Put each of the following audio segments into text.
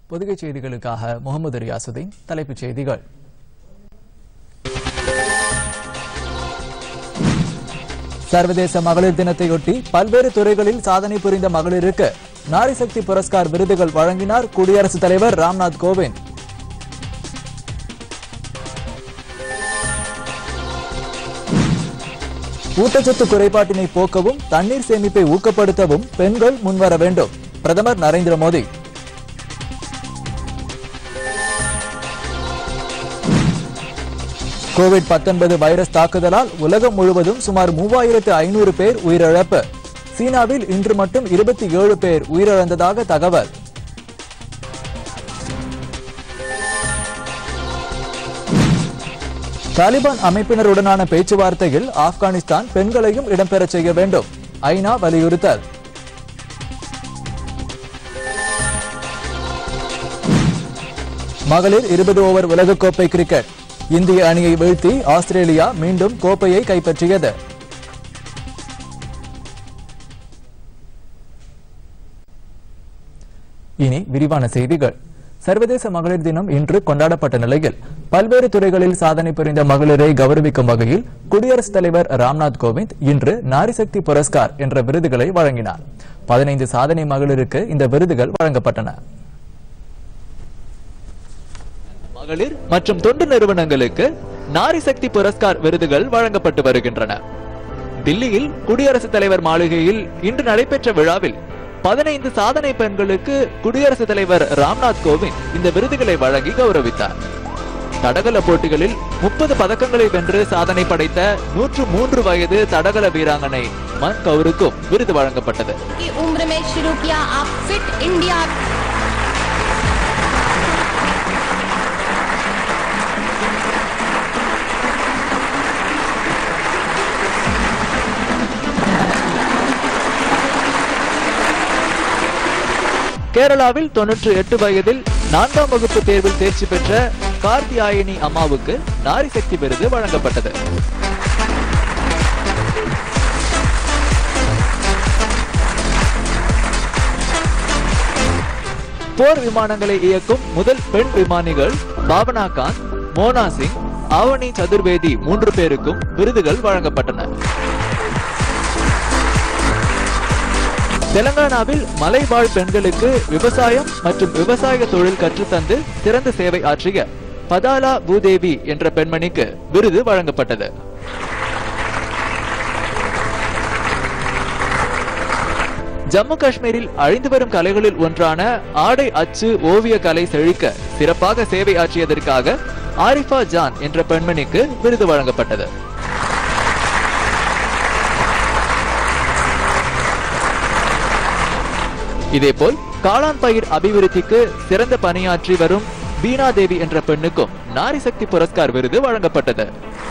பொதிகை செய்திகளுக்காக முகமது ரியாசுதீன் தலைப்புச் செய்திகள் சர்வதேச மகளிர் தினத்தையொட்டி பல்வேறு துறைகளில் சாதனை புரிந்த மகளிருக்கு நாரி சக்தி புரஸ்கார் விருதுகள் வழங்கினார் குடியரசுத் தலைவர் ராம்நாத் கோவிந்த் ஊட்டச்சத்து குறைபாட்டினை போக்கவும் தண்ணீர் சேமிப்பை ஊக்கப்படுத்தவும் பெண்கள் முன்வர வேண்டும் பிரதமர் நரேந்திர மோடி கோவிட் 19 வைரஸ் தாக்குதலால் உலகம் முழுவதும் சுமார் மூவாயிரத்து ஐநூறு பேர் உயிரிழப்பு சீனாவில் இன்று மட்டும் இருபத்தி ஏழு பேர் உயிரிழந்ததாக தகவல் தாலிபான் அமைப்பினருடனான பேச்சுவார்த்தையில் ஆப்கானிஸ்தான் பெண்களையும் இடம்பெறச் செய்ய வேண்டும் ஐநா வலியுறுத்தல் மகளிர் இருபது ஓவர் உலகக்கோப்பை கிரிக்கெட் இந்திய அணியை வீழ்த்தி ஆஸ்திரேலியா மீண்டும் கோப்பையை கைப்பற்றியது இனி விரிவான செய்திகள் சர்வதேச மகளிர் தினம் இன்று கொண்டாடப்பட்ட நிலையில் பல்வேறு துறைகளில் சாதனை புரிந்த மகளிரை கௌரவிக்கும் வகையில் குடியரசுத் தலைவர் ராம்நாத் கோவிந்த் இன்று நாரிசக்தி புரஸ்கார் என்ற விருதுகளை வழங்கினார் பதினைந்து சாதனை மகளிருக்கு இந்த விருதுகள் வழங்கப்பட்டன மகளிர் மற்றும் தொண்டு நிறுவனங்களுக்கு நாரி சக்தி புரஸ்கார் விருதுகள் வழங்கப்பட்டு வருகின்றன தில்லியில் குடியரசுத் தலைவர் மாளிகையில் இன்று நடைபெற்ற விழாவில் பதினைந்து சாதனை பெண்களுக்கு குடியரசுத் தலைவர் ராம்நாத் கோவிந்த் இந்த விருதுகளை வழங்கி கௌரவித்தார் தடகள போட்டிகளில் முப்பது பதக்கங்களை வென்று சாதனை படைத்த நூற்று மூன்று வயது தடகள வீராங்கனை மன் கவுருக்கும் விருது வழங்கப்பட்டது की उम्र में शुरू किया आप फिट इंडिया கேரளாவில் தொன்னூற்று எட்டு வயதில் நான்காம் வகுப்பு தேர்வில் தேர்ச்சி பெற்ற கார்த்தியாயினி அம்மாவுக்கு நாரி சக்தி விருது வழங்கப்பட்டது போர் விமானங்களை இயக்கும் முதல் பெண் விமானிகள் பாவனா காந்த் மோனா சிங் ஆவணி சதுர்வேதி மூன்று பேருக்கும் விருதுகள் வழங்கப்பட்டன தெலங்கானாவில் மலைவாழ் பெண்களுக்கு விவசாயம் மற்றும் விவசாய தொழில் கற்றுத்தந்து சிறந்த சேவை ஆற்றிய பதாலா பூதேவி என்ற பெண்மணிக்கு விருது வழங்கப்பட்டது ஜம்மு காஷ்மீரில் அழிந்து வரும் கலைகளில் ஒன்றான ஆடை அச்சு ஓவிய கலை செழிக்க சிறப்பாக சேவை ஆற்றியதற்காக ஆரிஃபா ஜான் என்ற பெண்மணிக்கு விருது வழங்கப்பட்டது இதேபோல் காளான் பயிர் அபிவிருத்திக்கு சிறந்த பணியாற்றி வரும் பீனா தேவி என்ற பெண்ணுக்கும் நாரி சக்தி புரஸ்கார் விருது வழங்கப்பட்டது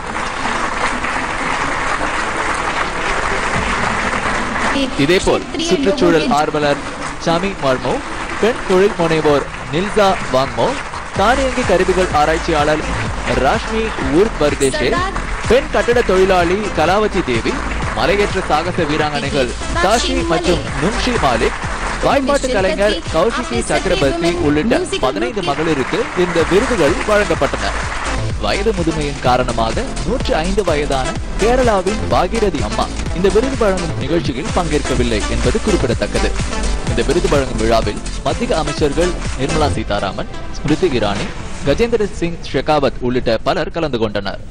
இதேபோல் சுற்றுச்சூழல் ஆர்வலர் சாமி மர்மோ பெண் தொழில் முனைவோர் நில்சா வாங்மோ தானியங்கி கருவிகள் ஆராய்ச்சியாளர் ராஷ்மி ஊர்க் வர்தேஷே பெண் கட்டட தொழிலாளி கலாவதி தேவி மலையேற்ற சாகச வீராங்கனைகள் தாஷி மற்றும் நும்ஷி மாலிக் வாய்ப்பாட்டு கலைஞர் கௌஷிகி சக்கரவர்த்தி உள்ளிட்ட பதினைந்து மகளிருக்கு இந்த விருதுகள் வழங்கப்பட்டன வயது முதுமையின் காரணமாக நூற்று ஐந்து வயதான கேரளாவின் பாகீரதி அம்மா இந்த விருது வழங்கும் நிகழ்ச்சியில் பங்கேற்கவில்லை என்பது குறிப்பிடத்தக்கது இந்த விருது வழங்கும் விழாவில் மத்திய அமைச்சர்கள் நிர்மலா சீதாராமன் ஸ்மிருதி இரானி கஜேந்திர சிங் ஷெகாவத் உள்ளிட்ட பலர் கலந்து கொண்டனர்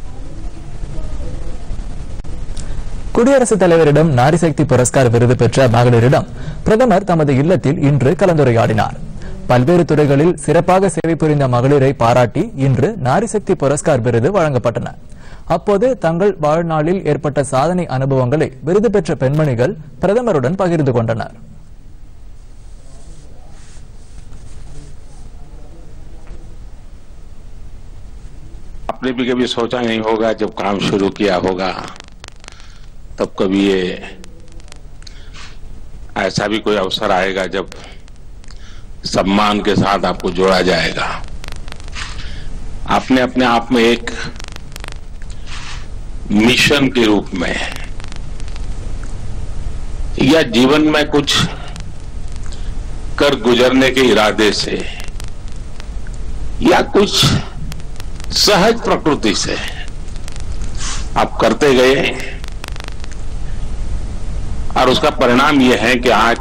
குடியரசுத் தலைவரிடம் நாரிசக்தி புரஸ்கார் விருது பெற்ற மகளிரிடம் பிரதமர் தமது இல்லத்தில் இன்று கலந்துரையாடினார் பல்வேறு துறைகளில் சிறப்பாக சேவை புரிந்த மகளிரை பாராட்டி இன்று நாரிசக்தி புரஸ்கார் விருது வழங்கப்பட்டன அப்போது தங்கள் வாழ்நாளில் ஏற்பட்ட சாதனை அனுபவங்களை விருது பெற்ற பெண்மணிகள் பிரதமருடன் பகிர்ந்து கொண்டனர் आपने भी कभी सोचा नहीं होगा जब काम शुरू किया होगा तब कभी ये ऐसा भी कोई अवसर आएगा जब सम्मान के साथ आपको जोड़ा जाएगा आपने अपने आप में एक मिशन के रूप में या जीवन में कुछ कर गुजरने के इरादे से या कुछ सहज प्रकृति से आप करते गए और उसका परिणाम यह है कि आज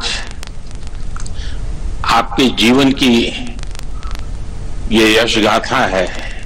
आपके जीवन की ये यश गाथा है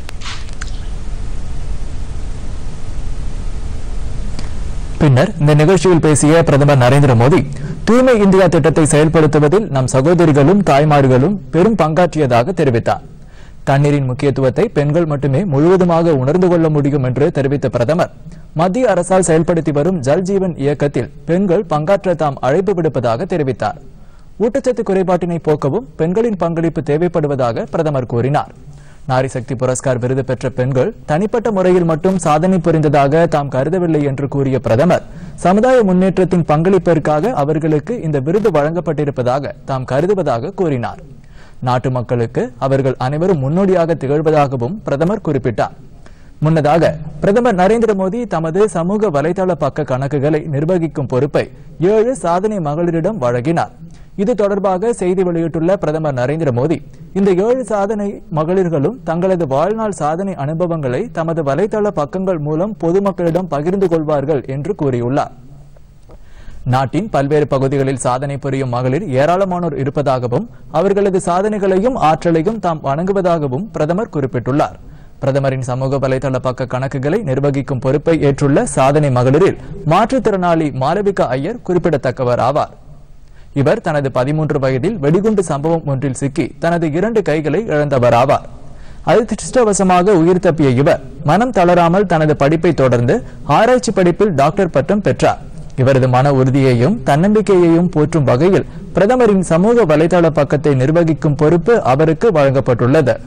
பின்னர் இந்த நிகழ்ச்சியில் பேசிய பிரதமர் நரேந்திர மோடி தூய்மை இந்தியா திட்டத்தை செயல்படுத்துவதில் நம் சகோதரிகளும் தாய்மார்களும் பெரும் பங்காற்றியதாக தெரிவித்தார் தண்ணீரின் முக்கியத்துவத்தை பெண்கள் மட்டுமே முழுவதுமாக உணர்ந்து கொள்ள முடியும் என்று தெரிவித்த பிரதமர் மத்திய அரசால் செயல்படுத்தி வரும் ஜல் ஜீவன் இயக்கத்தில் பெண்கள் பங்காற்ற தாம் அழைப்பு விடுப்பதாக தெரிவித்தார் ஊட்டச்சத்து குறைபாட்டினை போக்கவும் பெண்களின் பங்களிப்பு தேவைப்படுவதாக பிரதமர் கூறினார் நாரி சக்தி புரஸ்கார் விருது பெற்ற பெண்கள் தனிப்பட்ட முறையில் மட்டும் சாதனை புரிந்ததாக தாம் கருதவில்லை என்று கூறிய பிரதமர் சமுதாய முன்னேற்றத்தின் பங்களிப்பிற்காக அவர்களுக்கு இந்த விருது வழங்கப்பட்டிருப்பதாக தாம் கருதுவதாக கூறினார் நாட்டு மக்களுக்கு அவர்கள் அனைவரும் முன்னோடியாக திகழ்வதாகவும் பிரதமர் குறிப்பிட்டார் முன்னதாக பிரதமர் நரேந்திர மோடி தமது சமூக வலைதள பக்க கணக்குகளை நிர்வகிக்கும் பொறுப்பை ஏழு சாதனை மகளிரிடம் வழங்கினார் இது தொடர்பாக செய்தி வெளியிட்டுள்ள பிரதமர் நரேந்திர மோடி இந்த ஏழு சாதனை மகளிர்களும் தங்களது வாழ்நாள் சாதனை அனுபவங்களை தமது வலைதள பக்கங்கள் மூலம் பொதுமக்களிடம் பகிர்ந்து கொள்வார்கள் என்று கூறியுள்ளார் நாட்டின் பல்வேறு பகுதிகளில் சாதனை புரியும் மகளிர் ஏராளமானோர் இருப்பதாகவும் அவர்களது சாதனைகளையும் ஆற்றலையும் தாம் வணங்குவதாகவும் பிரதமர் குறிப்பிட்டுள்ளார் பிரதமரின் சமூக வலைதள பக்க கணக்குகளை நிர்வகிக்கும் பொறுப்பை ஏற்றுள்ள சாதனை மகளிரில் மாற்றுத்திறனாளி மாளவிகா ஐயர் குறிப்பிடத்தக்கவர் ஆவார் இவர் தனது பதிமூன்று வயதில் வெடிகுண்டு சம்பவம் ஒன்றில் சிக்கி தனது இரண்டு கைகளை இழந்தவர் ஆவார் அதிர்ஷ்டவசமாக உயிர் தப்பிய இவர் மனம் தளராமல் தனது படிப்பை தொடர்ந்து ஆராய்ச்சி படிப்பில் டாக்டர் பட்டம் பெற்றார் இவரது மன உறுதியையும் தன்னம்பிக்கையையும் போற்றும் வகையில் பிரதமரின் சமூக வலைதள பக்கத்தை நிர்வகிக்கும் பொறுப்பு அவருக்கு வழங்கப்பட்டுள்ளது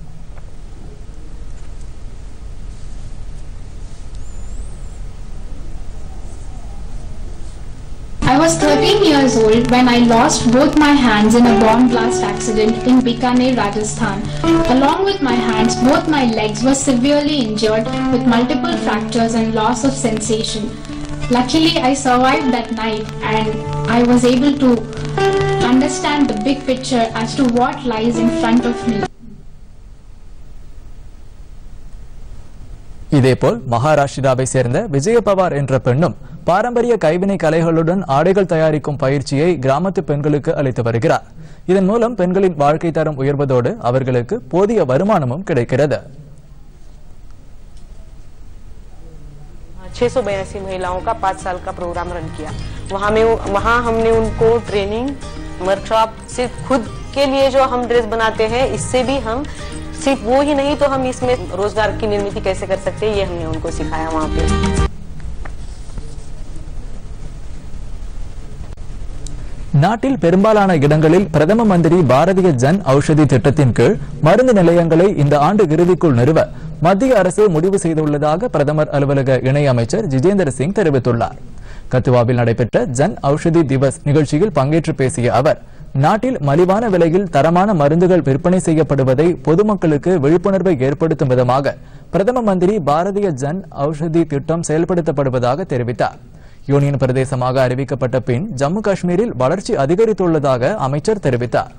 I was 13 years old when I lost both my hands in a bomb blast accident in Bikaner, Rajasthan. Along with my hands, both my legs were severely injured with multiple fractures and loss of sensation. Luckily, I survived that night and I was able to understand the big picture as to what lies in front of me. இதேபோல் மகாராஷ்டிராவை சேர்ந்த விஜய பவார் என்ற பெண்ணும் பாரம்பரிய கைவினை கலைகளுடன் ஆடைகள் தயாரிக்கும் பயிற்சியை கிராமத்து பெண்களுக்கு அளித்து வருகிறார் இதன் மூலம் பெண்களின் வாழ்க்கை தரம் உயர்வதோடு அவர்களுக்கு போதிய வருமானமும் கிடைக்கிறது छह सौ बयासी महिलाओं का पाँच साल का प्रोग्राम रन किया वहाँ में वहाँ हमने उनको ट्रेनिंग वर्कशॉप सिर्फ खुद के लिए जो हम ड्रेस बनाते हैं इससे भी हम सिर्फ वो ही नहीं तो हम इसमें रोजगार की निर्मित कैसे कर सकते हैं ये हमने उनको सिखाया वहाँ पे நாட்டில் பெரும்பாலான இடங்களில் பிரதம மந்திரி பாரதிய ஜன் ஔஷதி திட்டத்தின் கீழ் மருந்து நிலையங்களை இந்த ஆண்டு இறுதிக்குள் நிறுவ மத்திய அரசு முடிவு செய்துள்ளதாக பிரதமர் அலுவலக இணையமைச்சர் ஜிதேந்திர சிங் தெரிவித்துள்ளார் கத்துவாவில் நடைபெற்ற ஜன் ஔஷதி திவஸ் நிகழ்ச்சியில் பங்கேற்று பேசிய அவர் நாட்டில் மலிவான விலையில் தரமான மருந்துகள் விற்பனை செய்யப்படுவதை பொதுமக்களுக்கு விழிப்புணர்வை ஏற்படுத்தும் விதமாக பிரதம மந்திரி பாரதிய ஜன் ஔஷதி திட்டம் செயல்படுத்தப்படுவதாக தெரிவித்தார் யூனியன் பிரதேசமாக அறிவிக்கப்பட்ட பின் ஜம்மு காஷ்மீரில் வளர்ச்சி அதிகரித்துள்ளதாக அமைச்சர் தெரிவித்தார்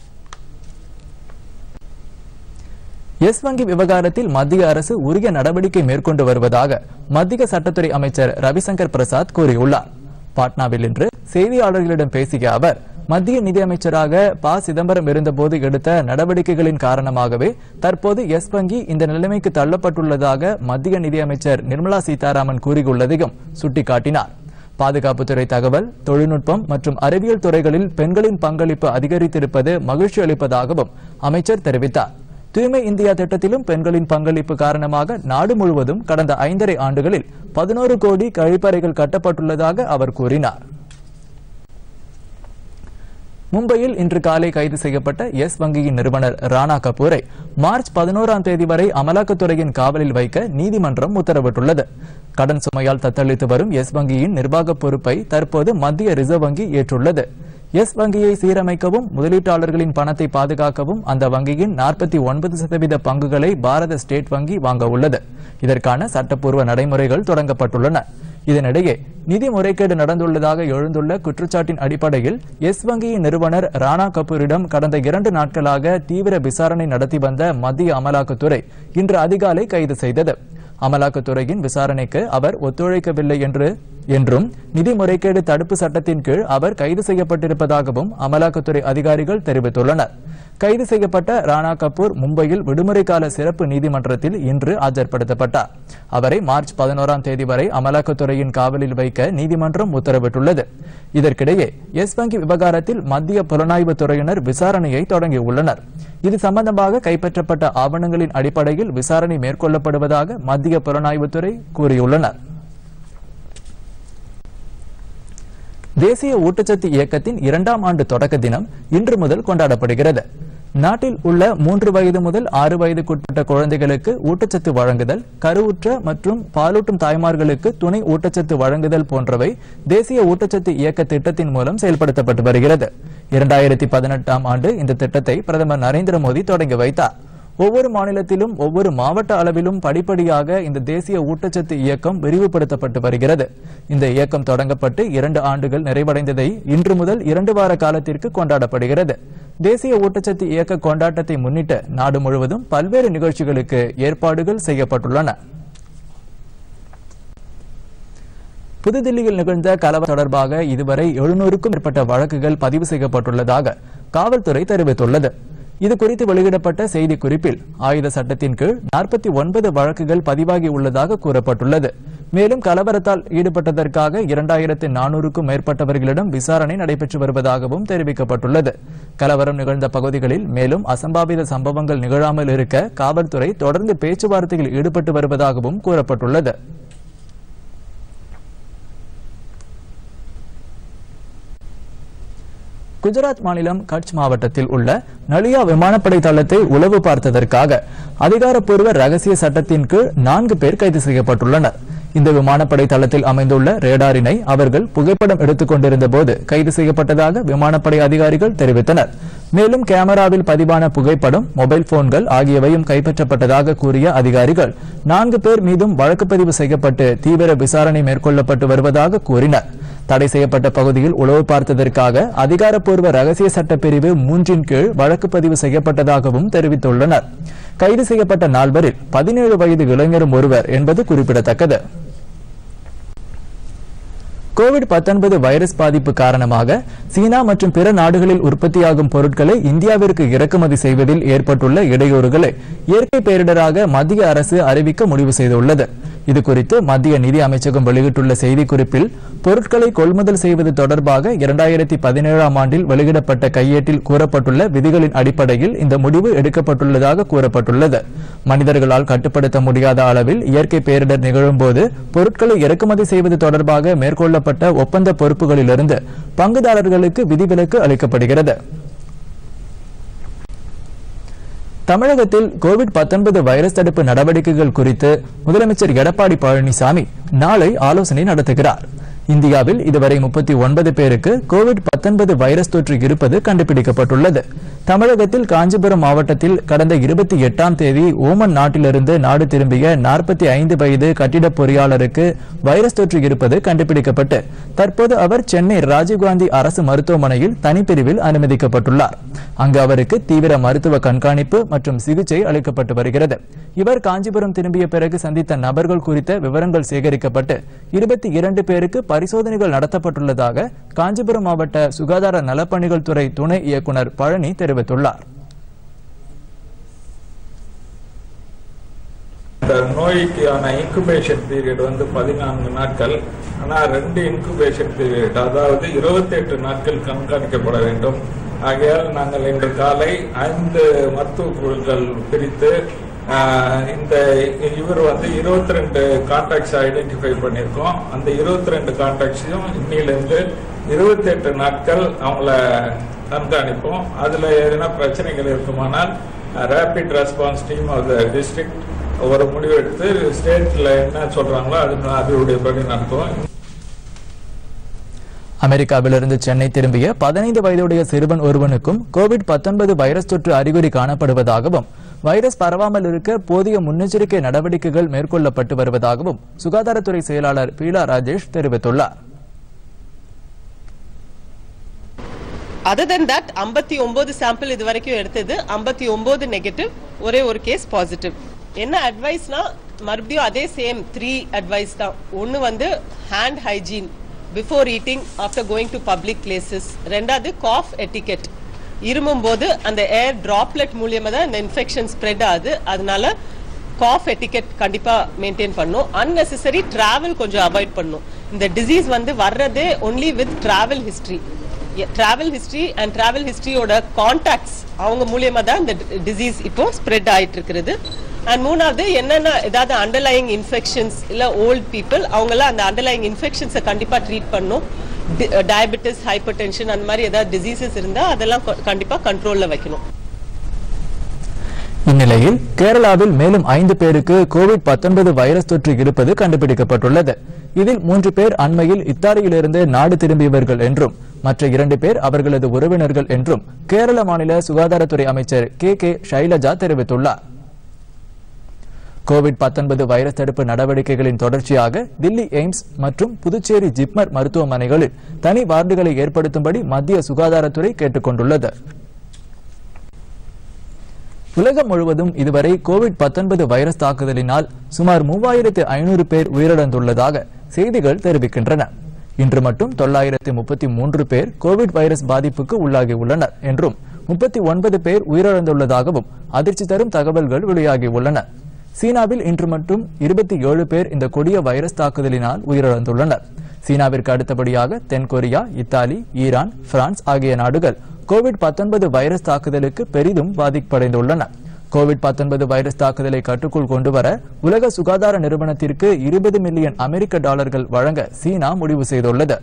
எஸ் வங்கி விவகாரத்தில் மத்திய அரசு உரிய நடவடிக்கை மேற்கொண்டு வருவதாக மத்திய சட்டத்துறை அமைச்சர் ரவிசங்கர் பிரசாத் கூறியுள்ளார் பாட்னாவில் இன்று செய்தியாளர்களிடம் பேசிய அவர் மத்திய நிதியமைச்சராக ப சிதம்பரம் இருந்தபோது எடுத்த நடவடிக்கைகளின் காரணமாகவே தற்போது எஸ் வங்கி இந்த நிலைமைக்கு தள்ளப்பட்டுள்ளதாக மத்திய நிதியமைச்சர் நிர்மலா சீதாராமன் கூறியுள்ளதையும் சுட்டிக்காட்டினார் பாதுகாப்புத்துறை தகவல் தொழில்நுட்பம் மற்றும் அறிவியல் துறைகளில் பெண்களின் பங்களிப்பு அதிகரித்திருப்பது மகிழ்ச்சி அளிப்பதாகவும் அமைச்சர் தெரிவித்தார் தூய்மை இந்தியா திட்டத்திலும் பெண்களின் பங்களிப்பு காரணமாக நாடு முழுவதும் கடந்த ஐந்தரை ஆண்டுகளில் பதினோரு கோடி கழிப்பறைகள் கட்டப்பட்டுள்ளதாக அவர் கூறினார் மும்பையில் இன்று காலை கைது செய்யப்பட்ட எஸ் வங்கியின் நிறுவனர் ராணா கபூரை மார்ச் பதினோராம் தேதி வரை அமலாக்கத்துறையின் காவலில் வைக்க நீதிமன்றம் உத்தரவிட்டுள்ளது கடன் சுமையால் தத்தளித்து வரும் எஸ் வங்கியின் நிர்வாக பொறுப்பை தற்போது மத்திய ரிசர்வ் வங்கி ஏற்றுள்ளது எஸ் வங்கியை சீரமைக்கவும் முதலீட்டாளர்களின் பணத்தை பாதுகாக்கவும் அந்த வங்கியின் நாற்பத்தி ஒன்பது சதவீத பங்குகளை பாரத ஸ்டேட் வங்கி வாங்க உள்ளது இதற்கான சட்டப்பூர்வ நடைமுறைகள் தொடங்கப்பட்டுள்ளன இதனிடையே நிதி முறைகேடு நடந்துள்ளதாக எழுந்துள்ள குற்றச்சாட்டின் அடிப்படையில் எஸ் வங்கியின் நிறுவனர் ராணா கபூரிடம் கடந்த இரண்டு நாட்களாக தீவிர விசாரணை நடத்தி வந்த மத்திய அமலாக்கத்துறை இன்று அதிகாலை கைது செய்தது அமலாக்கத்துறையின் விசாரணைக்கு அவர் ஒத்துழைக்கவில்லை என்று என்றும் நிதி முறைகேடு தடுப்பு சட்டத்தின் கீழ் அவர் கைது செய்யப்பட்டிருப்பதாகவும் அமலாக்கத்துறை அதிகாரிகள் தெரிவித்துள்ளனர் கைது செய்யப்பட்ட ராணா கபூர் மும்பையில் விடுமுறை கால சிறப்பு நீதிமன்றத்தில் இன்று ஆஜர்படுத்தப்பட்டார் அவரை மார்ச் பதினோராம் தேதி வரை அமலாக்கத்துறையின் காவலில் வைக்க நீதிமன்றம் உத்தரவிட்டுள்ளது இதற்கிடையே எஸ் வங்கி விவகாரத்தில் மத்திய புலனாய்வு துறையினர் விசாரணையை தொடங்கியுள்ளனர் இது சம்பந்தமாக கைப்பற்றப்பட்ட ஆவணங்களின் அடிப்படையில் விசாரணை மேற்கொள்ளப்படுவதாக மத்திய புலனாய்வுத்துறை கூறியுள்ளனர் தேசிய ஊட்டச்சத்து இயக்கத்தின் இரண்டாம் ஆண்டு தொடக்க தினம் இன்று முதல் கொண்டாடப்படுகிறது நாட்டில் உள்ள மூன்று வயது முதல் ஆறு வயதுக்குட்பட்ட குழந்தைகளுக்கு ஊட்டச்சத்து வழங்குதல் கருவுற்ற மற்றும் பாலூட்டும் தாய்மார்களுக்கு துணை ஊட்டச்சத்து வழங்குதல் போன்றவை தேசிய ஊட்டச்சத்து இயக்க திட்டத்தின் மூலம் செயல்படுத்தப்பட்டு வருகிறது இரண்டாயிரத்தி பதினெட்டாம் ஆண்டு இந்த திட்டத்தை பிரதமர் நரேந்திர மோடி தொடங்கி வைத்தார் ஒவ்வொரு மாநிலத்திலும் ஒவ்வொரு மாவட்ட அளவிலும் படிப்படியாக இந்த தேசிய ஊட்டச்சத்து இயக்கம் விரிவுபடுத்தப்பட்டு வருகிறது இந்த இயக்கம் தொடங்கப்பட்டு இரண்டு ஆண்டுகள் நிறைவடைந்ததை இன்று முதல் இரண்டு வார காலத்திற்கு கொண்டாடப்படுகிறது தேசிய ஊட்டச்சத்து இயக்க கொண்டாட்டத்தை முன்னிட்டு நாடு முழுவதும் பல்வேறு நிகழ்ச்சிகளுக்கு ஏற்பாடுகள் செய்யப்பட்டுள்ளன புதுதில்லியில் நிகழ்ந்த கலவரம் தொடர்பாக இதுவரை எழுநூறுக்கும் மேற்பட்ட வழக்குகள் பதிவு செய்யப்பட்டுள்ளதாக காவல்துறை தெரிவித்துள்ளது இது குறித்து வெளியிடப்பட்ட செய்திக் குறிப்பில் ஆயுத சட்டத்தின் கீழ் நாற்பத்தி ஒன்பது வழக்குகள் பதிவாகி உள்ளதாக கூறப்பட்டுள்ளது மேலும் கலவரத்தால் ஈடுபட்டதற்காக இரண்டாயிரத்து நானூறுக்கும் மேற்பட்டவர்களிடம் விசாரணை நடைபெற்று வருவதாகவும் தெரிவிக்கப்பட்டுள்ளது கலவரம் நிகழ்ந்த பகுதிகளில் மேலும் அசம்பாவித சம்பவங்கள் நிகழாமல் இருக்க காவல்துறை தொடர்ந்து பேச்சுவார்த்தையில் ஈடுபட்டு வருவதாகவும் கூறப்பட்டுள்ளது குஜராத் மாநிலம் கட்ச் மாவட்டத்தில் உள்ள நலியா விமானப்படை தளத்தை உளவு பார்த்ததற்காக அதிகாரப்பூர்வ ரகசிய சட்டத்தின் கீழ் நான்கு பேர் கைது செய்யப்பட்டுள்ளனர் இந்த விமானப்படை தளத்தில் அமைந்துள்ள ரேடாரினை அவர்கள் புகைப்படம் எடுத்துக் கொண்டிருந்த போது கைது செய்யப்பட்டதாக விமானப்படை அதிகாரிகள் தெரிவித்தனர் மேலும் கேமராவில் பதிவான புகைப்படம் மொபைல் போன்கள் ஆகியவையும் கைப்பற்றப்பட்டதாக கூறிய அதிகாரிகள் நான்கு பேர் மீதும் வழக்கு பதிவு செய்யப்பட்டு தீவிர விசாரணை மேற்கொள்ளப்பட்டு வருவதாக கூறினர் தடை செய்யப்பட்ட பகுதியில் உளவு பார்த்ததற்காக அதிகாரப்பூர்வ ரகசிய சட்ட பிரிவு மூன்றின் கீழ் வழக்கு பதிவு செய்யப்பட்டதாகவும் தெரிவித்துள்ளனர் கைது செய்யப்பட்ட நால்வரில் பதினேழு வயது இளைஞரும் ஒருவர் என்பது குறிப்பிடத்தக்கது கோவிட் 19 வைரஸ் பாதிப்பு காரணமாக சீனா மற்றும் பிற நாடுகளில் உற்பத்தியாகும் பொருட்களை இந்தியாவிற்கு இறக்குமதி செய்வதில் ஏற்பட்டுள்ள இடையூறுகளை இயற்கை பேரிடராக மத்திய அரசு அறிவிக்க முடிவு செய்துள்ளது இதுகுறித்து மத்திய நிதி அமைச்சகம் வெளியிட்டுள்ள செய்திக்குறிப்பில் பொருட்களை கொள்முதல் செய்வது தொடர்பாக இரண்டாயிரத்தி பதினேழாம் ஆண்டில் வெளியிடப்பட்ட கையேட்டில் கூறப்பட்டுள்ள விதிகளின் அடிப்படையில் இந்த முடிவு எடுக்கப்பட்டுள்ளதாக கூறப்பட்டுள்ளது மனிதர்களால் கட்டுப்படுத்த முடியாத அளவில் இயற்கை பேரிடர் நிகழும்போது பொருட்களை இறக்குமதி செய்வது தொடர்பாக மேற்கொள்ளப்பட்ட ஒப்பந்த பொறுப்புகளிலிருந்து பங்குதாரர்களுக்கு விதிவிலக்கு அளிக்கப்படுகிறது தமிழகத்தில் கோவிட் 19 வைரஸ் தடுப்பு நடவடிக்கைகள் குறித்து முதலமைச்சர் எடப்பாடி பழனிசாமி நாளை ஆலோசனை நடத்துகிறார் இந்தியாவில் இதுவரை முப்பத்தி ஒன்பது பேருக்கு கோவிட் 19 வைரஸ் தொற்று இருப்பது கண்டுபிடிக்கப்பட்டுள்ளது தமிழகத்தில் காஞ்சிபுரம் மாவட்டத்தில் கடந்த இருபத்தி எட்டாம் தேதி ஓமன் நாட்டிலிருந்து நாடு திரும்பிய நாற்பத்தி ஐந்து வயது கட்டிட பொறியாளருக்கு வைரஸ் தொற்று இருப்பது கண்டுபிடிக்கப்பட்டு தற்போது அவர் சென்னை ராஜீவ்காந்தி அரசு மருத்துவமனையில் தனிப்பிரிவில் அனுமதிக்கப்பட்டுள்ளார் அங்கு அவருக்கு தீவிர மருத்துவ கண்காணிப்பு மற்றும் சிகிச்சை அளிக்கப்பட்டு வருகிறது இவர் காஞ்சிபுரம் திரும்பிய பிறகு சந்தித்த நபர்கள் குறித்த விவரங்கள் சேகரிக்கப்பட்டு இருபத்தி இரண்டு பேருக்கு பரிசோதனைகள் நடத்தப்பட்டுள்ளதாக காஞ்சிபுரம் மாவட்ட சுகாதார நலப்பணிகள் துறை துணை இயக்குனர் பழனி தெரிவித்துள்ளார் இந்த நோய்க்கான இன்குபேஷன் பீரியட் வந்து பதினான்கு நாட்கள் ஆனால் ரெண்டு இன்குபேஷன் பீரியட் அதாவது 28 நாட்கள் கண்காணிக்கப்பட வேண்டும் ஆகையால் நாங்கள் இன்று காலை ஐந்து மருத்துவ குழுக்கள் பிரித்து ஆஹ், இந்த இவர் வந்து 22 ரெண்டு கான்டாக்ட்ஸ் ஐடென்டிஃபை பண்ணியிருக்கோம் அந்த 22 ரெண்டு கான்டாக்ட்ஸையும் இன்னிலிருந்து 28 நாட்கள் அவங்கள கண்காணிப்போம் அதுல எதனா பிரச்சனைகள் இருக்குமானால் rapid response team of the district ஒரு முடிவு எடுத்து ஸ்டேட்ல என்ன சொல்றாங்களோ அது அதனுடைய படி நடத்துவோம் அமெரிக்காவிலிருந்து சென்னை திரும்பிய பதினைந்து வயதுடைய சிறுவன் ஒருவனுக்கும் கோவிட் 19 வைரஸ் தொற்று அறிகுறி காணப்படுவதாகவும் வைரஸ் பரவாமல் இருக்க போதிய முன்னெச்சரிக்கை நடவடிக்கைகள் மேற்கொள்ளப்பட்டு வருவதாகவும் சுகாதாரத்துறை செயலாளர் பீலா ராஜேஷ் தெரிவித்துள்ளார் அதர் தென் தட் ஐம்பத்தி ஒன்பது சாம்பிள் இது வரைக்கும் எடுத்தது ஐம்பத்தி ஒன்பது நெகட்டிவ் ஒரே ஒரு கேஸ் பாசிட்டிவ் என்ன அட்வைஸ்னா மறுபடியும் அதே சேம் த்ரீ அட்வைஸ் தான் ஒன்று வந்து hand hygiene before eating after going to public places ரெண்டாவது காஃப் எட்டிகெட் இருமும் போது அந்த ஏர் டிராப்லெட் மூலியமா தான் இந்த இன்ஃபெக்ஷன் ஸ்ப்ரெட் ஆகுது அதனால காஃப் எட்டிகெட் கண்டிப்பா மெயின்டைன் பண்ணும் unnecessary டிராவல் கொஞ்சம் அவாய்ட் பண்ணும் இந்த டிசீஸ் வந்து வர்றதே only with travel history travel history and travel ஹிஸ்டரியோட கான்டாக்ட்ஸ் அவங்க மூலியமா தான் இந்த டிசீஸ் இப்போ ஸ்ப்ரெட் ஆயிட்டு இருக்கிறது அண்ட் மூணாவது என்னென்ன ஏதாவது அண்டர்லைங் இன்ஃபெக்ஷன்ஸ் இல்ல ஓல்ட் பீப்புள் அவங்கெல்லாம் அந்த அண்டர்லைங் இன்ஃபெக்ஷன்ஸை கண்டிப்பா ட்ரீட் பண்ணும் டயபெட்டிஸ் ஹைப்பர் டென்ஷன் அந்த மாதிரி ஏதாவது டிசீசஸ் இருந்தா அதெல்லாம் கொ- கண்டிப்பா கண்ட்ரோல்ல வைக்கணும் இந்நிலையில் கேரளாவில் மேலும் ஐந்து பேருக்கு கோவிட் 19 வைரஸ் தொற்று இருப்பது கண்டுபிடிக்கப்பட்டுள்ளது இதில் மூன்று பேர் அண்மையில் இத்தாலியிலிருந்து நாடு திரும்பியவர்கள் என்றும் மற்ற இரண்டு பேர் அவர்களது உறவினர்கள் என்றும் கேரள மாநில சுகாதாரத்துறை அமைச்சர் கே கே ஷைலஜா தெரிவித்துள்ளார் கோவிட் 19 வைரஸ் தடுப்பு நடவடிக்கைகளின் தொடர்ச்சியாக தில்லி எய்ம்ஸ் மற்றும் புதுச்சேரி ஜிப்மர் மருத்துவமனைகளில் தனி வார்டுகளை ஏற்படுத்தும்படி மத்திய சுகாதாரத்துறை கேட்டுக் கொண்டுள்ளது உலகம் முழுவதும் இதுவரை கோவிட் 19 வைரஸ் தாக்குதலினால் சுமார் மூவாயிரத்து ஐநூறு பேர் உயிரிழந்துள்ளதாக செய்திகள் தெரிவிக்கின்றன இன்று மட்டும் தொள்ளாயிரத்து முப்பத்தி மூன்று பேர் கோவிட் வைரஸ் பாதிப்புக்கு உள்ளாகியுள்ளனர் என்றும் முப்பத்தி ஒன்பது பேர் உயிரிழந்துள்ளதாகவும் அதிர்ச்சி தரும் தகவல்கள் வெளியாகியுள்ளன சீனாவில் இன்று மட்டும் இருபத்தி ஏழு பேர் இந்த கொடிய வைரஸ் தாக்குதலினால் உயிரிழந்துள்ளனர் சீனாவிற்கு அடுத்தபடியாக தென்கொரியா இத்தாலி ஈரான் பிரான்ஸ் ஆகிய நாடுகள் கோவிட் 19 வைரஸ் தாக்குதலுக்கு பெரிதும் பாதிப்படைந்துள்ளன கோவிட் 19 வைரஸ் தாக்குதலை கட்டுக்குள் கொண்டுவர உலக சுகாதார நிறுவனத்திற்கு இருபது மில்லியன் அமெரிக்க டாலர்கள் வழங்க சீனா முடிவு செய்துள்ளது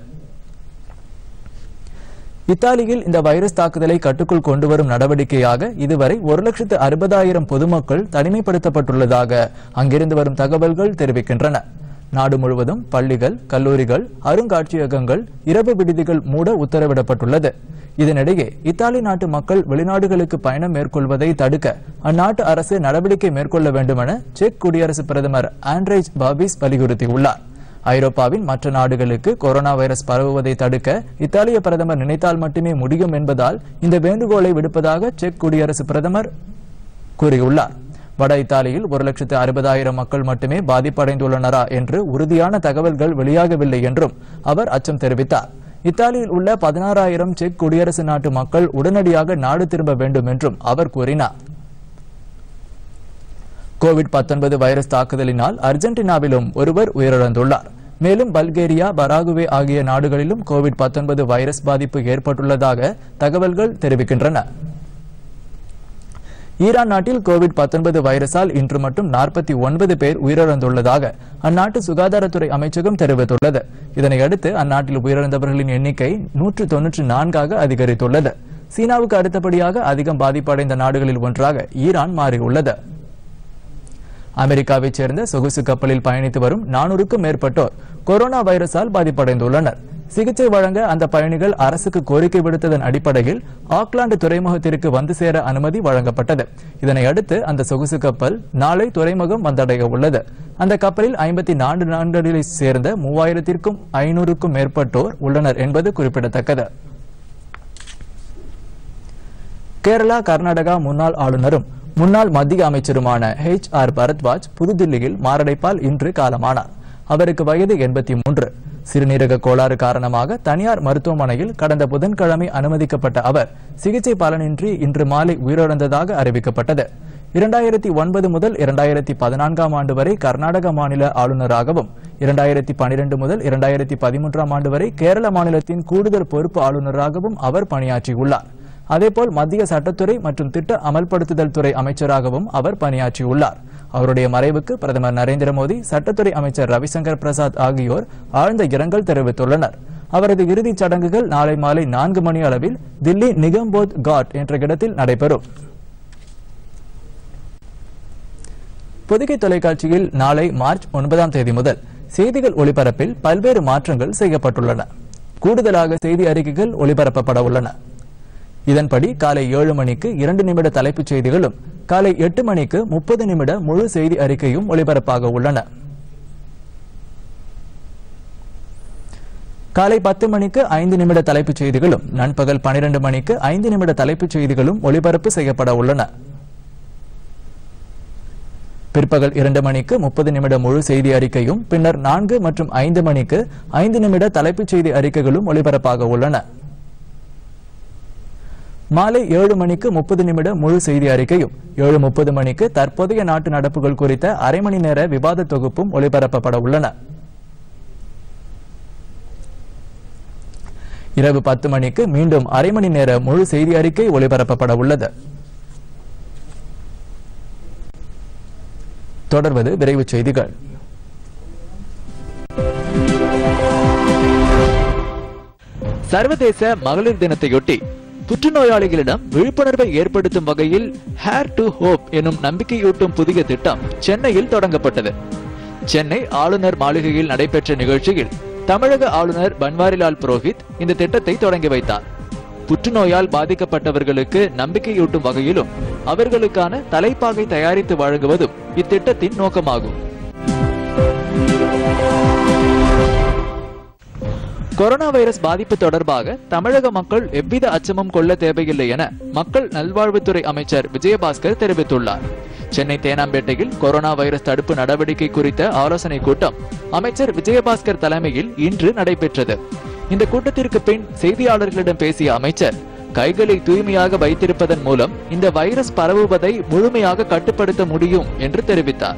இத்தாலியில் இந்த வைரஸ் தாக்குதலை கட்டுக்குள் கொண்டுவரும் நடவடிக்கையாக இதுவரை ஒரு லட்சத்து அறுபதாயிரம் பொதுமக்கள் தனிமைப்படுத்தப்பட்டுள்ளதாக அங்கிருந்து வரும் தகவல்கள் தெரிவிக்கின்றன நாடு முழுவதும் பள்ளிகள் கல்லூரிகள் அருங்காட்சியகங்கள் இரவு விடுதிகள் மூட உத்தரவிடப்பட்டுள்ளது இதனிடையே இத்தாலி நாட்டு மக்கள் வெளிநாடுகளுக்கு பயணம் மேற்கொள்வதை தடுக்க அந்நாட்டு அரசு நடவடிக்கை மேற்கொள்ள வேண்டுமென செக் குடியரசு பிரதமர் ஆண்ட்ரேஜ் பாபிஸ் வலியுறுத்தியுள்ளார் ஐரோப்பாவின் மற்ற நாடுகளுக்கு கொரோனா வைரஸ் பரவுவதை தடுக்க இத்தாலிய பிரதமர் நினைத்தால் மட்டுமே முடியும் என்பதால் இந்த வேண்டுகோளை விடுப்பதாக செக் குடியரசு பிரதமர் கூறியுள்ளார் வட இத்தாலியில் ஒரு லட்சத்து அறுபதாயிரம் மக்கள் மட்டுமே பாதிப்படைந்துள்ளனரா என்று உறுதியான தகவல்கள் வெளியாகவில்லை என்றும் அவர் அச்சம் தெரிவித்தார் இத்தாலியில் உள்ள பதினாறாயிரம் செக் குடியரசு நாட்டு மக்கள் உடனடியாக நாடு திரும்ப வேண்டும் என்றும் அவர் கூறினார் கோவிட் 19 வைரஸ் தாக்குதலினால் அர்ஜென்டினாவிலும் ஒருவர் உயிரிழந்துள்ளார் மேலும் பல்கேரியா பராகுவே ஆகிய நாடுகளிலும் கோவிட் 19 வைரஸ் பாதிப்பு ஏற்பட்டுள்ளதாக தகவல்கள் தெரிவிக்கின்றன ஈரான் நாட்டில் கோவிட் 19 வைரஸால் இன்று மட்டும் 49 பேர் உயிரிழந்துள்ளதாக அந்நாட்டு சுகாதாரத்துறை அமைச்சகம் தெரிவித்துள்ளது இதனையடுத்து அந்நாட்டில் உயிரிழந்தவர்களின் எண்ணிக்கை நூற்று தொன்னூற்று நான்காக அதிகரித்துள்ளது சீனாவுக்கு அடுத்தபடியாக அதிகம் பாதிப்படைந்த நாடுகளில் ஒன்றாக ஈரான் மாறியுள்ளது அமெரிக்காவைச் சேர்ந்த சொகுசு கப்பலில் பயணித்து வரும் நானூறுக்கும் மேற்பட்டோர் கொரோனா வைரஸால் பாதிப்படைந்துள்ளனர் சிகிச்சை வழங்க அந்த பயணிகள் அரசுக்கு கோரிக்கை விடுத்ததன் அடிப்படையில் ஆக்லாந்து துறைமுகத்திற்கு வந்து சேர அனுமதி வழங்கப்பட்டது இதனையடுத்து அந்த சொகுசு கப்பல் நாளை துறைமுகம் வந்தடைய உள்ளது அந்த கப்பலில் ஐம்பத்தி நான்கு நாடுகளைச் சேர்ந்த மூவாயிரத்திற்கும் ஐநூறுக்கும் மேற்பட்டோர் உள்ளனர் என்பது குறிப்பிடத்தக்கது கேரளா கர்நாடகா முன்னாள் ஆளுநரும் முன்னாள் மத்திய அமைச்சருமான ஹெச் ஆர் பரத்வாஜ் புதுதில்லியில் மாரடைப்பால் இன்று காலமானார் அவருக்கு வயது எண்பத்தி மூன்று சிறுநீரக கோளாறு காரணமாக தனியார் மருத்துவமனையில் கடந்த புதன்கிழமை அனுமதிக்கப்பட்ட அவர் சிகிச்சை பலனின்றி இன்று மாலை உயிரிழந்ததாக அறிவிக்கப்பட்டது இரண்டாயிரத்தி ஒன்பது முதல் இரண்டாயிரத்தி பதினான்காம் ஆண்டு வரை கர்நாடக மாநில ஆளுநராகவும் இரண்டாயிரத்தி பனிரெண்டு முதல் இரண்டாயிரத்தி பதிமூன்றாம் ஆண்டு வரை கேரள மாநிலத்தின் கூடுதல் பொறுப்பு ஆளுநராகவும் அவர் பணியாற்றியுள்ளார் அதேபோல் மத்திய சட்டத்துறை மற்றும் திட்ட அமல்படுத்துதல் துறை அமைச்சராகவும் அவர் பணியாற்றியுள்ளார் அவருடைய மறைவுக்கு பிரதமர் நரேந்திர மோடி சட்டத்துறை அமைச்சர் ரவிசங்கர் பிரசாத் ஆகியோர் ஆழ்ந்த இரங்கல் தெரிவித்துள்ளனர் அவரது இறுதிச் சடங்குகள் நாளை மாலை நான்கு மணி அளவில் தில்லி நிகம்போத் காட் என்ற இடத்தில் நடைபெறும் பொதிகை தொலைக்காட்சியில் நாளை மார்ச் ஒன்பதாம் தேதி முதல் செய்திகள் ஒளிபரப்பில் பல்வேறு மாற்றங்கள் செய்யப்பட்டுள்ளன கூடுதலாக செய்தி அறிக்கைகள் ஒளிபரப்பப்பட உள்ளன இதன்படி காலை ஏழு மணிக்கு இரண்டு நிமிட தலைப்புச் செய்திகளும் காலை எட்டு மணிக்கு முப்பது நிமிட முழு செய்தி அறிக்கையும் ஒளிபரப்பாக உள்ளன காலை பத்து மணிக்கு ஐந்து நிமிட தலைப்புச் செய்திகளும் நண்பகல் பனிரெண்டு மணிக்கு ஐந்து நிமிட தலைப்புச் செய்திகளும் ஒளிபரப்பு செய்யப்பட உள்ளன பிற்பகல் இரண்டு மணிக்கு முப்பது நிமிட முழு செய்தி அறிக்கையும் பின்னர் நான்கு மற்றும் ஐந்து மணிக்கு ஐந்து நிமிட தலைப்புச் செய்தி அறிக்கைகளும் ஒளிபரப்பாக உள்ளன மாலை ஏழு மணிக்கு முப்பது நிமிட முழு செய்தி அறிக்கையும் ஏழு முப்பது மணிக்கு தற்போதைய நாட்டு நடப்புகள் குறித்த அரை மணி நேர விவாத தொகுப்பும் ஒளிபரப்பப்பட உள்ளன இரவு பத்து மணிக்கு மீண்டும் அரை மணி நேர முழு செய்தி அறிக்கை ஒளிபரப்பப்பட உள்ளது தொடர்வது விரைவுச் செய்திகள் சர்வதேச மகளிர் தினத்தையொட்டி புற்றுநோயாளிகளிடம் விழிப்புணர்வை ஏற்படுத்தும் வகையில் ஹேர் டு ஹோப் எனும் நம்பிக்கையூட்டும் புதிய திட்டம் சென்னையில் தொடங்கப்பட்டது சென்னை ஆளுநர் மாளிகையில் நடைபெற்ற நிகழ்ச்சியில் தமிழக ஆளுநர் பன்வாரிலால் புரோஹித் இந்த திட்டத்தை தொடங்கி வைத்தார் புற்றுநோயால் பாதிக்கப்பட்டவர்களுக்கு நம்பிக்கையூட்டும் வகையிலும் அவர்களுக்கான தலைப்பாகை தயாரித்து வழங்குவதும் இத்திட்டத்தின் நோக்கமாகும் கொரோனா வைரஸ் பாதிப்பு தொடர்பாக தமிழக மக்கள் எவ்வித அச்சமும் கொள்ள தேவையில்லை என மக்கள் நல்வாழ்வுத்துறை அமைச்சர் விஜயபாஸ்கர் தெரிவித்துள்ளார் சென்னை தேனாம்பேட்டையில் கொரோனா வைரஸ் தடுப்பு நடவடிக்கை குறித்த ஆலோசனை கூட்டம் அமைச்சர் விஜயபாஸ்கர் தலைமையில் இன்று நடைபெற்றது இந்த கூட்டத்திற்கு பின் செய்தியாளர்களிடம் பேசிய அமைச்சர் கைகளை தூய்மையாக வைத்திருப்பதன் மூலம் இந்த வைரஸ் பரவுவதை முழுமையாக கட்டுப்படுத்த முடியும் என்று தெரிவித்தார்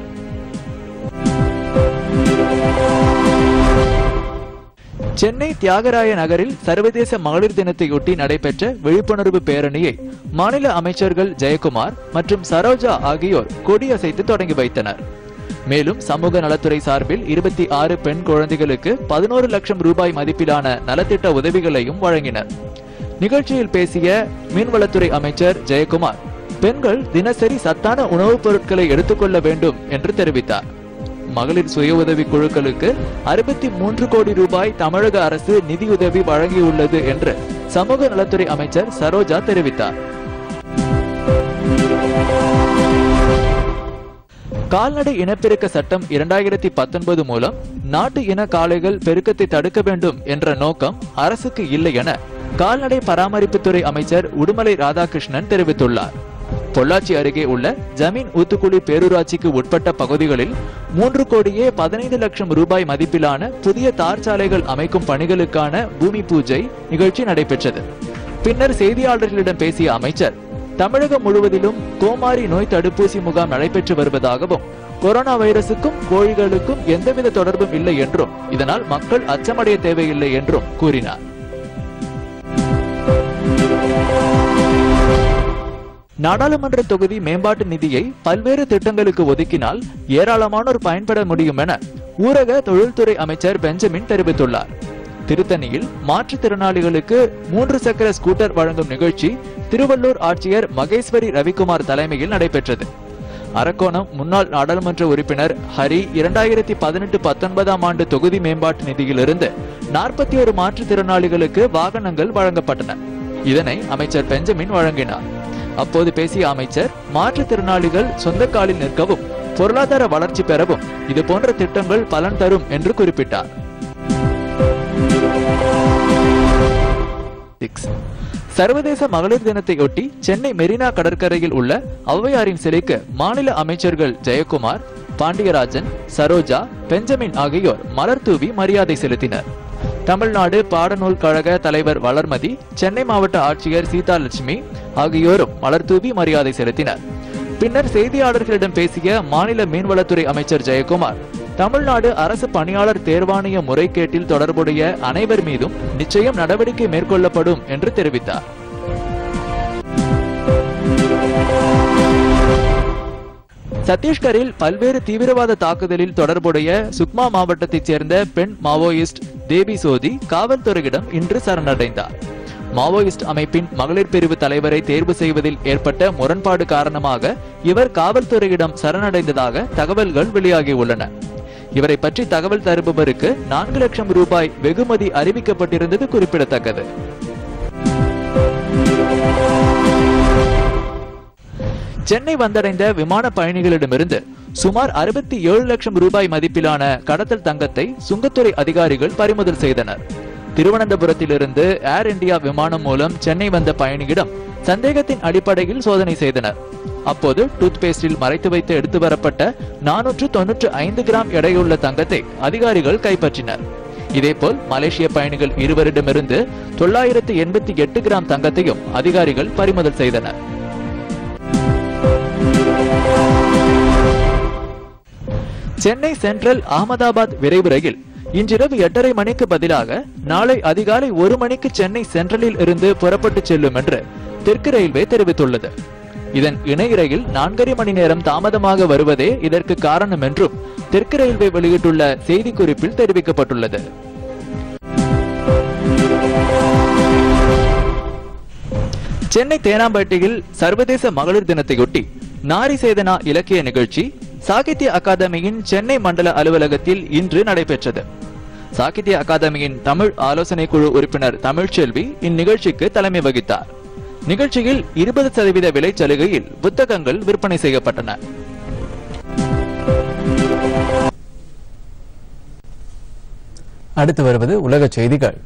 சென்னை தியாகராய நகரில் சர்வதேச மகளிர் தினத்தையொட்டி நடைபெற்ற விழிப்புணர்வு பேரணியை மாநில அமைச்சர்கள் ஜெயக்குமார் மற்றும் சரோஜா ஆகியோர் கொடியசைத்து தொடங்கி வைத்தனர் மேலும் சமூக நலத்துறை சார்பில் இருபத்தி ஆறு பெண் குழந்தைகளுக்கு பதினோரு லட்சம் ரூபாய் மதிப்பிலான நலத்திட்ட உதவிகளையும் வழங்கினர் நிகழ்ச்சியில் பேசிய மீன்வளத்துறை அமைச்சர் ஜெயக்குமார் பெண்கள் தினசரி சத்தான உணவுப் பொருட்களை எடுத்துக்கொள்ள வேண்டும் என்று தெரிவித்தார் மகளிர் சுய உதவி குழுக்களுக்கு அறுபத்தி மூன்று கோடி ரூபாய் தமிழக அரசு நிதியுதவி வழங்கியுள்ளது என்று சமூக நலத்துறை அமைச்சர் சரோஜா தெரிவித்தார் கால்நடை இனப்பெருக்க சட்டம் இரண்டாயிரத்தி பத்தொன்பது மூலம் நாட்டு இன காளைகள் பெருக்கத்தை தடுக்க வேண்டும் என்ற நோக்கம் அரசுக்கு இல்லை என கால்நடை பராமரிப்புத்துறை அமைச்சர் உடுமலை ராதாகிருஷ்ணன் தெரிவித்துள்ளார் பொள்ளாச்சி அருகே உள்ள ஜமீன் ஊத்துக்குளி பேரூராட்சிக்கு உட்பட்ட பகுதிகளில் மூன்று கோடியே பதினைந்து லட்சம் ரூபாய் மதிப்பிலான புதிய தார் சாலைகள் அமைக்கும் பணிகளுக்கான பூமி பூஜை நிகழ்ச்சி நடைபெற்றது பின்னர் செய்தியாளர்களிடம் பேசிய அமைச்சர் தமிழகம் முழுவதிலும் கோமாரி நோய் தடுப்பூசி முகாம் நடைபெற்று வருவதாகவும் கொரோனா வைரசுக்கும் கோழிகளுக்கும் எந்தவித தொடர்பும் இல்லை என்றும் இதனால் மக்கள் அச்சமடைய தேவையில்லை என்றும் கூறினார் நாடாளுமன்ற தொகுதி மேம்பாட்டு நிதியை பல்வேறு திட்டங்களுக்கு ஒதுக்கினால் ஏராளமானோர் பயன்பட முடியும் என ஊரக தொழில்துறை அமைச்சர் பெஞ்சமின் தெரிவித்துள்ளார் திருத்தணியில் மாற்றுத்திறனாளிகளுக்கு மூன்று சக்கர ஸ்கூட்டர் வழங்கும் நிகழ்ச்சி திருவள்ளூர் ஆட்சியர் மகேஸ்வரி ரவிக்குமார் தலைமையில் நடைபெற்றது அரக்கோணம் முன்னாள் நாடாளுமன்ற உறுப்பினர் ஹரி இரண்டாயிரத்தி பதினெட்டு பத்தொன்பதாம் ஆண்டு தொகுதி மேம்பாட்டு நிதியிலிருந்து நாற்பத்தி ஒரு மாற்றுத்திறனாளிகளுக்கு வாகனங்கள் வழங்கப்பட்டன இதனை அமைச்சர் பெஞ்சமின் வழங்கினார் அப்போது பேசிய அமைச்சர் மாற்றுத்திறனாளிகள் சொந்த காலில் நிற்கவும் பொருளாதார வளர்ச்சி பெறவும் இது போன்ற திட்டங்கள் பலன் தரும் என்று குறிப்பிட்டார் சர்வதேச மகளிர் தினத்தையொட்டி சென்னை மெரினா கடற்கரையில் உள்ள ஔவையாரின் சிலைக்கு மாநில அமைச்சர்கள் ஜெயக்குமார் பாண்டியராஜன் சரோஜா பெஞ்சமின் ஆகியோர் மலர் தூவி மரியாதை செலுத்தினர் தமிழ்நாடு பாடநூல் கழக தலைவர் வளர்மதி சென்னை மாவட்ட ஆட்சியர் சீதாலட்சுமி ஆகியோரும் மலர் தூவி மரியாதை செலுத்தினர் பின்னர் செய்தியாளர்களிடம் பேசிய மாநில மீன்வளத்துறை அமைச்சர் ஜெயக்குமார் தமிழ்நாடு அரசு பணியாளர் தேர்வாணைய முறைகேட்டில் தொடர்புடைய அனைவர் மீதும் நிச்சயம் நடவடிக்கை மேற்கொள்ளப்படும் என்று தெரிவித்தார் சத்தீஸ்கரில் பல்வேறு தீவிரவாத தாக்குதலில் தொடர்புடைய சுக்மா மாவட்டத்தைச் சேர்ந்த பெண் மாவோயிஸ்ட் தேவி சோதி காவல்துறையிடம் இன்று சரணடைந்தார் மாவோயிஸ்ட் அமைப்பின் மகளிர் பிரிவு தலைவரை தேர்வு செய்வதில் ஏற்பட்ட முரண்பாடு காரணமாக இவர் காவல்துறையிடம் சரணடைந்ததாக தகவல்கள் வெளியாகியுள்ளன இவரை பற்றி தகவல் தருபவருக்கு நான்கு லட்சம் ரூபாய் வெகுமதி அறிவிக்கப்பட்டிருந்தது குறிப்பிடத்தக்கது சென்னை வந்தடைந்த விமான பயணிகளிடமிருந்து சுமார் அறுபத்தி ஏழு லட்சம் ரூபாய் மதிப்பிலான கடத்தல் தங்கத்தை சுங்கத்துறை அதிகாரிகள் பறிமுதல் செய்தனர் திருவனந்தபுரத்திலிருந்து ஏர் இந்தியா விமானம் மூலம் சென்னை வந்த பயணியிடம் சந்தேகத்தின் அடிப்படையில் சோதனை செய்தனர் அப்போது டூத் பேஸ்டில் மறைத்து வைத்து எடுத்து வரப்பட்ட நானூற்று தொன்னூற்று ஐந்து கிராம் எடையுள்ள தங்கத்தை அதிகாரிகள் கைப்பற்றினர் இதேபோல் மலேசிய பயணிகள் இருவரிடமிருந்து தொள்ளாயிரத்து எண்பத்தி எட்டு கிராம் தங்கத்தையும் அதிகாரிகள் பறிமுதல் செய்தனர் சென்னை சென்ட்ரல் அகமதாபாத் விரைவு ரயில் இன்றிரவு எட்டரை மணிக்கு பதிலாக நாளை அதிகாலை ஒரு மணிக்கு சென்னை சென்ட்ரலில் இருந்து புறப்பட்டு செல்லும் என்று தெற்கு ரயில்வே தெரிவித்துள்ளது இதன் இணை ரயில் நான்கரை மணி நேரம் தாமதமாக வருவதே இதற்கு காரணம் என்றும் தெற்கு ரயில்வே வெளியிட்டுள்ள செய்திக்குறிப்பில் தெரிவிக்கப்பட்டுள்ளது சென்னை தேனாம்பேட்டையில் சர்வதேச மகளிர் தினத்தையொட்டி நாரி சேதனா இலக்கிய நிகழ்ச்சி சாகித்ய அகாதமியின் சென்னை மண்டல அலுவலகத்தில் இன்று நடைபெற்றது சாகித்ய அகாதமியின் தமிழ் ஆலோசனை குழு உறுப்பினர் தமிழ்ச்செல்வி இந்நிகழ்ச்சிக்கு தலைமை வகித்தார் நிகழ்ச்சியில் இருபது சதவீத விலை சலுகையில் புத்தகங்கள் விற்பனை செய்யப்பட்டன அடுத்து வருவது உலக செய்திகள்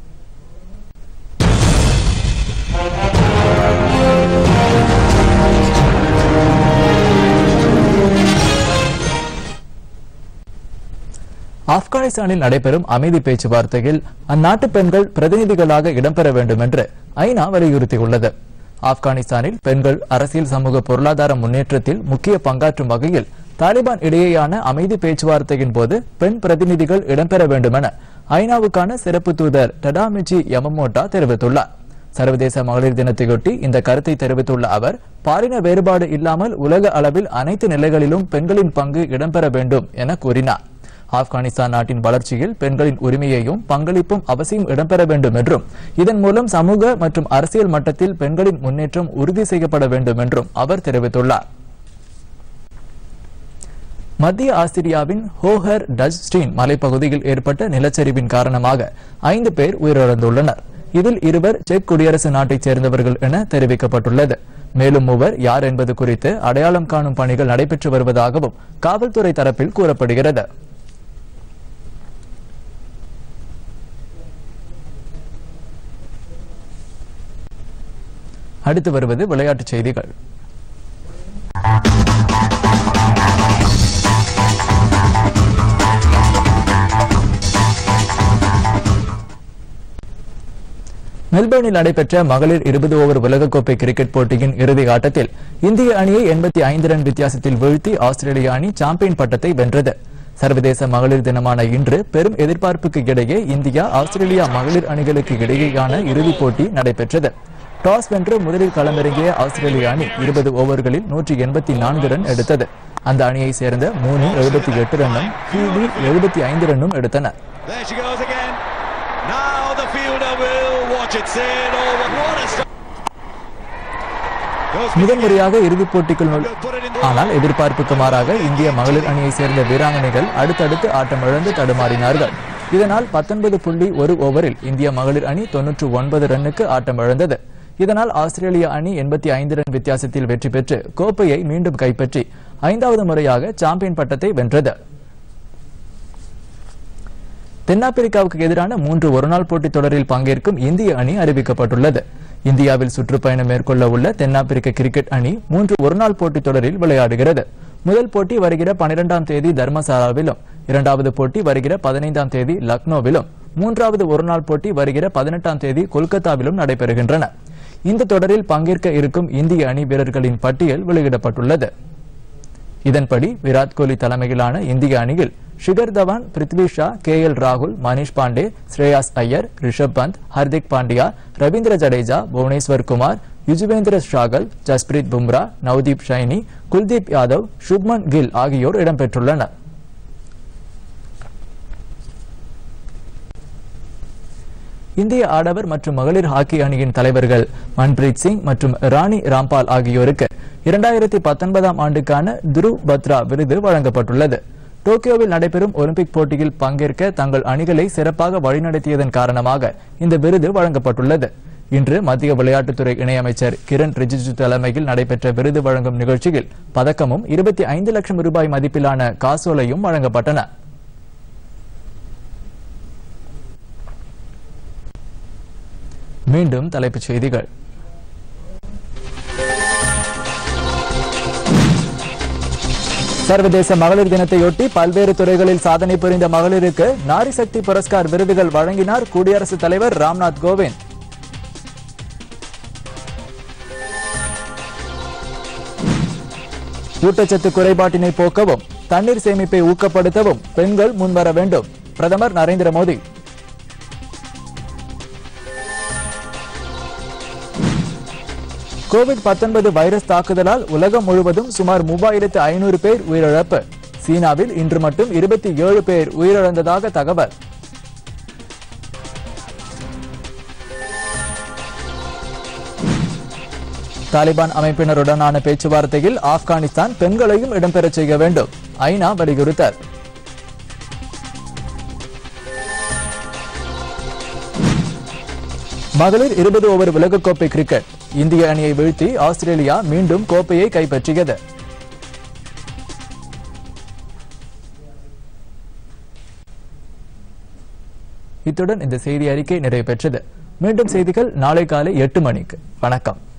ஆப்கானிஸ்தானில் நடைபெறும் அமைதி பேச்சுவார்த்தையில் அந்நாட்டு பெண்கள் பிரதிநிதிகளாக இடம்பெற வேண்டும் என்று ஐநா வலியுறுத்தியுள்ளது ஆப்கானிஸ்தானில் பெண்கள் அரசியல் சமூக பொருளாதார முன்னேற்றத்தில் முக்கிய பங்காற்றும் வகையில் தாலிபான் இடையேயான அமைதி பேச்சுவார்த்தையின் போது பெண் பிரதிநிதிகள் இடம்பெற வேண்டும் என ஐநாவுக்கான சிறப்பு தூதர் டடாமிச்சி யமமோட்டா தெரிவித்துள்ளார் சர்வதேச மகளிர் தினத்தையொட்டி இந்த கருத்தை தெரிவித்துள்ள அவர் பாலின வேறுபாடு இல்லாமல் உலக அளவில் அனைத்து நிலைகளிலும் பெண்களின் பங்கு இடம்பெற வேண்டும் என கூறினார் ஆப்கானிஸ்தான் நாட்டின் வளர்ச்சியில் பெண்களின் உரிமையையும் பங்களிப்பும் அவசியம் இடம்பெற வேண்டும் என்றும் இதன் மூலம் சமூக மற்றும் அரசியல் மட்டத்தில் பெண்களின் முன்னேற்றம் உறுதி செய்யப்பட வேண்டும் என்றும் அவர் தெரிவித்துள்ளார் மத்திய ஆஸ்திரியாவின் ஹோஹர் டச் ஸ்டீன் மலைப்பகுதியில் ஏற்பட்ட நிலச்சரிவின் காரணமாக ஐந்து பேர் உயிரிழந்துள்ளனர் இதில் இருவர் செக் குடியரசு நாட்டைச் சேர்ந்தவர்கள் என தெரிவிக்கப்பட்டுள்ளது மேலும் மூவர் யார் என்பது குறித்து அடையாளம் காணும் பணிகள் நடைபெற்று வருவதாகவும் காவல்துறை தரப்பில் கூறப்படுகிறது அடுத்து வருவது விளையாட்டுச் செய்திகள் மெல்பர்னில் நடைபெற்ற மகளிர் இருபது ஓவர் உலகக்கோப்பை கிரிக்கெட் போட்டியின் இறுதி ஆட்டத்தில் இந்திய அணியை எண்பத்தி ஐந்து ரன் வித்தியாசத்தில் வீழ்த்தி ஆஸ்திரேலிய அணி சாம்பியன் பட்டத்தை வென்றது சர்வதேச மகளிர் தினமான இன்று பெரும் எதிர்பார்ப்புக்கு இடையே இந்தியா ஆஸ்திரேலியா மகளிர் அணிகளுக்கு இடையேயான இறுதிப் போட்டி நடைபெற்றது டாஸ் வென்று முதலில் களமிறங்கிய ஆஸ்திரேலிய அணி இருபது ஓவர்களில் நூற்றி எண்பத்தி நான்கு ரன் எடுத்தது அந்த அணியை சேர்ந்த மூணு எழுபத்தி எட்டு ரன்னும் கிவி எழுபத்தி ஐந்து ரன்னும் எடுத்தனர் There she goes again. Now the fielder will watch it sail over. What a start. Goes முதன்முறையாக இறுதிப் போட்டிக்குள் நுழை- ஆனால் எதிர்பார்ப்புக்கு மாறாக இந்திய மகளிர் அணியை சேர்ந்த வீராங்கனைகள் அடுத்தடுத்து ஆட்டம் இழந்து தடுமாறினார்கள் இதனால் பத்தொன்பது புள்ளி ஒரு ஓவரில் இந்திய மகளிர் அணி தொன்னூற்று ஒன்பது ரன்னுக்கு ஆட்டம் இழந்தது இதனால் ஆஸ்திரேலிய அணி எண்பத்தி ஐந்து ரன் வித்தியாசத்தில் வெற்றி பெற்று கோப்பையை மீண்டும் கைப்பற்றி ஐந்தாவது முறையாக சாம்பியன் பட்டத்தை வென்றது தென்னாப்பிரிக்காவுக்கு எதிரான மூன்று ஒருநாள் போட்டித் தொடரில் பங்கேற்கும் இந்திய அணி அறிவிக்கப்பட்டுள்ளது இந்தியாவில் சுற்றுப்பயணம் மேற்கொள்ள உள்ள தென்னாப்பிரிக்க கிரிக்கெட் அணி மூன்று ஒருநாள் போட்டித் தொடரில் விளையாடுகிறது முதல் போட்டி வருகிற பனிரெண்டாம் தேதி தர்மசாலாவிலும் இரண்டாவது போட்டி வருகிற பதினைந்தாம் தேதி லக்னோவிலும் மூன்றாவது ஒருநாள் போட்டி வருகிற பதினெட்டாம் தேதி கொல்கத்தாவிலும் நடைபெறுகின்றன இந்த தொடரில் பங்கேற்க இருக்கும் இந்திய அணி வீரர்களின் பட்டியல் வெளியிடப்பட்டுள்ளது இதன்படி விராட் கோலி தலைமையிலான இந்திய அணியில் ஷிகர் தவான் பிருத்வி ஷா கே எல் ராகுல் மணிஷ் பாண்டே ஸ்ரேயாஸ் ஐயர் ரிஷப் பந்த் ஹர்திக் பாண்டியா ரவீந்திர ஜடேஜா புவனேஸ்வர் குமார் யுஜுவேந்திர ஷாகல் ஜஸ்பிரீத் பும்ரா நவ்தீப் ஷைனி குல்தீப் யாதவ் சுப்மன் கில் ஆகியோர் இடம்பெற்றுள்ளனர் இந்திய ஆடவர் மற்றும் மகளிர் ஹாக்கி அணியின் தலைவர்கள் மன்பிரீத் சிங் மற்றும் ராணி ராம்பால் ஆகியோருக்கு இரண்டாயிரத்தி பத்தொன்பதாம் ஆண்டுக்கான துருவ் பத்ரா விருது வழங்கப்பட்டுள்ளது டோக்கியோவில் நடைபெறும் ஒலிம்பிக் போட்டியில் பங்கேற்க தங்கள் அணிகளை சிறப்பாக வழிநடத்தியதன் காரணமாக இந்த விருது வழங்கப்பட்டுள்ளது இன்று மத்திய விளையாட்டுத்துறை இணையமைச்சர் கிரண் ரிஜிஜு தலைமையில் நடைபெற்ற விருது வழங்கும் நிகழ்ச்சியில் பதக்கமும் இருபத்தி ஐந்து லட்சம் ரூபாய் மதிப்பிலான காசோலையும் வழங்கப்பட்டன மீண்டும் தலைப்புச் செய்திகள் சர்வதேச மகளிர் தினத்தையொட்டி பல்வேறு துறைகளில் சாதனை புரிந்த மகளிருக்கு நாரி சக்தி புரஸ்கார் விருதுகள் வழங்கினார் குடியரசுத் தலைவர் ராம்நாத் கோவிந்த் ஊட்டச்சத்து குறைபாட்டினை போக்கவும் தண்ணீர் சேமிப்பை ஊக்கப்படுத்தவும் பெண்கள் முன்வர வேண்டும் பிரதமர் நரேந்திர மோடி கோவிட் 19 வைரஸ் தாக்குதலால் உலகம் முழுவதும் சுமார் மூவாயிரத்து ஐநூறு பேர் உயிரிழப்பு சீனாவில் இன்று மட்டும் இருபத்தி ஏழு பேர் உயிரிழந்ததாக தகவல் தாலிபான் அமைப்பினருடனான பேச்சுவார்த்தையில் ஆப்கானிஸ்தான் பெண்களையும் இடம்பெறச் செய்ய வேண்டும் ஐநா வலியுறுத்தல் மகளிர் இருபது ஓவர் உலகக்கோப்பை கிரிக்கெட் இந்திய அணியை வீழ்த்தி ஆஸ்திரேலியா மீண்டும் கோப்பையை கைப்பற்றியது இத்துடன் இந்த செய்தி அறிக்கை நிறைவு பெற்றது மீண்டும் செய்திகள் நாளை காலை எட்டு மணிக்கு வணக்கம்